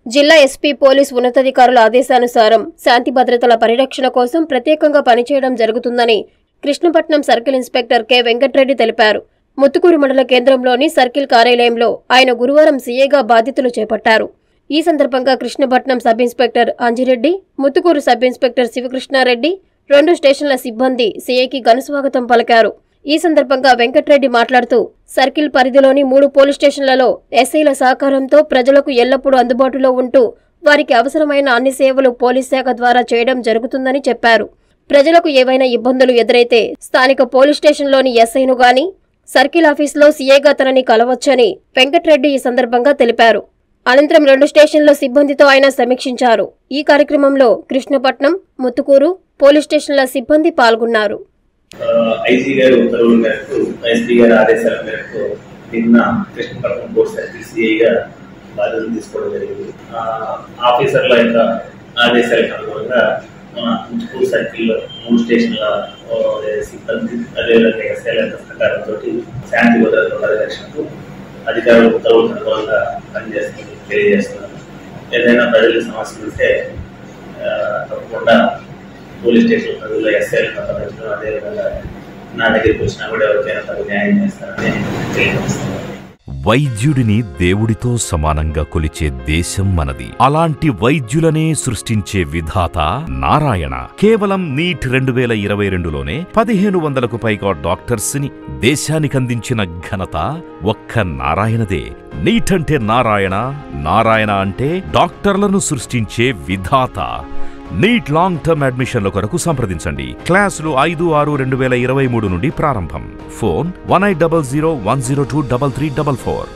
జిల్లా SP police ఉన్నతాధికారుల ఆదేశానుసారం శాంతి భద్రతల పరిరక్షణ కోసం ప్రత్యేకంగా పనిచేయడం జరుగుతుందని Krishnapatnam circle inspector K Venkatreddy తెలిపారు ముత్తుకూరు మండల కేంద్రంలోని సర్కిల్ కార్యాలయంలో ఆయన గురువారం సీఏగా బాధ్యతలు చేపట్టారు ఈ సందర్భంగా Krishnapatnam sub inspector Anjireddy Muthukur sub inspector Sivakrishnareddy రెండు స్టేషన్ల సిబ్బంది సీఐకి ఘనస్వాగతం పలికారు ఈ సందర్భంగా వెంకట్రెడ్డి మాట్లాడుతూ సర్కిల్ పరిధిలోని మూడు పోలీస్ స్టేషన్లలో ఎస్ఐల సహకారంతో ప్రజలకు ఎల్లప్పుడూ అందుబాటులో ఉంటూ వారికి అవసరమైన అన్ని సేవలు పోలీస్ శాఖ ద్వారా చేయడం జరుగుతుందని చెప్పారు ప్రజలకు ఏవైనా ఇబ్బందులు ఎదురైతే స్థానిక పోలీస్ స్టేషన్లోని ఎస్ఐను గాని సర్కిల్ ఆఫీసులో సీఏగా తనని కలవచ్చని వెంకట్రెడ్డి ఈ సందర్భంగా తెలిపారు అనంతరం రెండు స్టేషన్ల సిబ్బందితో ఆయన సమీక్షించారు ఈ కార్యక్రమంలో కృష్ణపట్నం ముత్తుకూరు పోలీస్ స్టేషన్ల సిబ్బంది పాల్గొన్నారు ఐజీ గారి ఉత్తర్వుల మేరకు ఎస్పీ గారి ఆదేశాల మేరకు నిన్న కృష్ణపట్నం పోర్ట్ సర్కిల్ సిఐగా బాధ్యతలు తీసుకోవడం జరిగింది ఆ, ఆఫీసర్ల యొక్క ఆదేశాలకు అనుగుణంగా మన ముచ్చుకూరు సర్కిల్లో మూడు స్టేషన్ల ఆ, సిబ్బంది అదేవిధంగా ఎస్ఐల యొక్క సహకారంతో శాంతి భద్రతల పరిరక్షణకు అధికారుల ఉత్తర్వులకు అనుగుణంగా పనిచేస్తుంది తెలియజేస్తున్నాను ఏదైనా ప్రజలకు సమస్యలు ఉంటే ఆ, తప్పకుండా పోలీస్ స్టేషన్ పరిధిలో ఎస్ఐలు సంబంధించడం అదేవిధంగా నా దగ్గరికి వచ్చినా కూడా ఎవరికైనా తగు న్యాయం చేస్తానని తెలియజేస్తున్నాను వైద్యుడిని దేవుడితో సమానంగా కొలిచే దేశం మనది అలాంటి వైద్యులనే సృష్టించే విధాత నారాయణ కేవలం నీట్ రెండు వేల ఇరవై రెండులోనే పదిహేను వందలకు పైగా డాక్టర్స్ ని దేశానికి అందించిన ఘనత ఒక్క నారాయణదే నీట్ అంటే నారాయణ నారాయణ అంటే డాక్టర్లను సృష్టించే విధాత నీట్ లాంగ్ టర్మ్ అడ్మిషన్ల కొరకు సంప్రదించండి క్లాసులు ఐదు ఆరు రెండు వేల ఇరవై మూడు నుండి ప్రారంభం phone one eight double zero one zero two double three double four